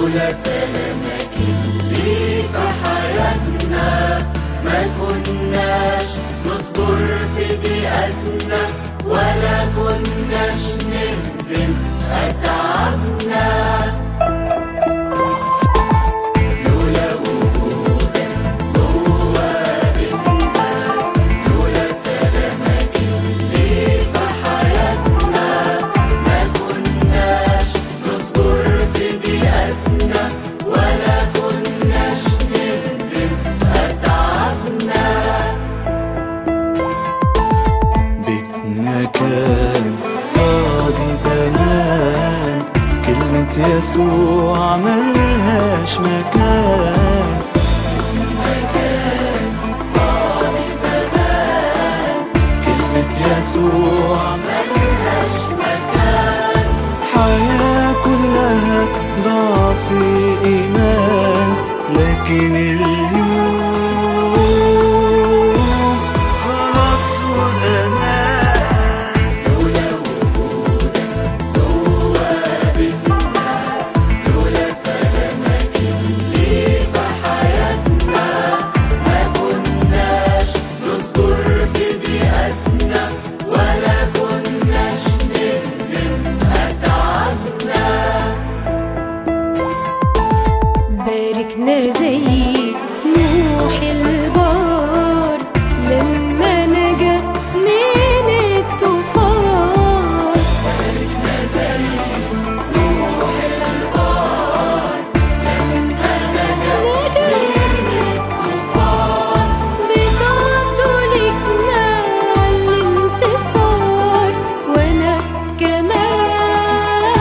لولا سلامك اللي في حياتنا ما كناش نصبر في ضيقتنا ولا كناش نهزم أتعبنا لولا وجودك جوا بيتنا لولا سلامك اللي في حياتنا ما كناش نصبر في ضيقتنا ولا كناش نهزم أتعبنا بيتنا كان فاضي زمان كلمة يسوع ملهاش مكان مكان فاضي زمان كلمة يسوع ملهاش مكان حياة كلها ضعف إيمان لكن اليوم خلاص وأمان لولا وجودك جوا بيتنا لولا سلامك اللي في حياتنا ما كناش نصبر في ضيقتنا ولا كناش نهزم أتعبنا باركنا زي نوح البار لما نجا من الطوفان باركنا زي نوح البار لما نجا من الطوفان بطاعته لكنا الانتصار وانا كمان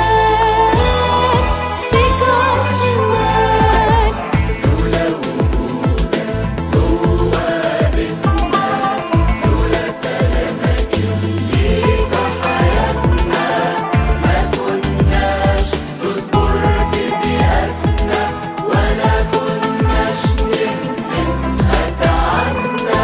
فيك عشمان لولا وجودك جوا بيتنا لولا سلامك اللي في حياتنا ما كناش نصبر في ضيقتنا ولا كناش نهزم أتعبنا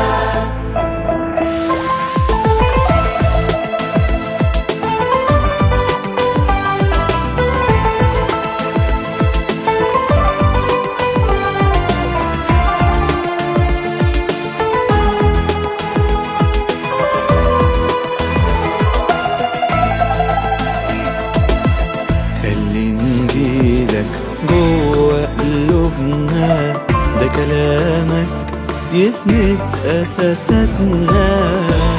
خلي نجيلك جوا قلوبنا ده كلامك يسند أساساتنا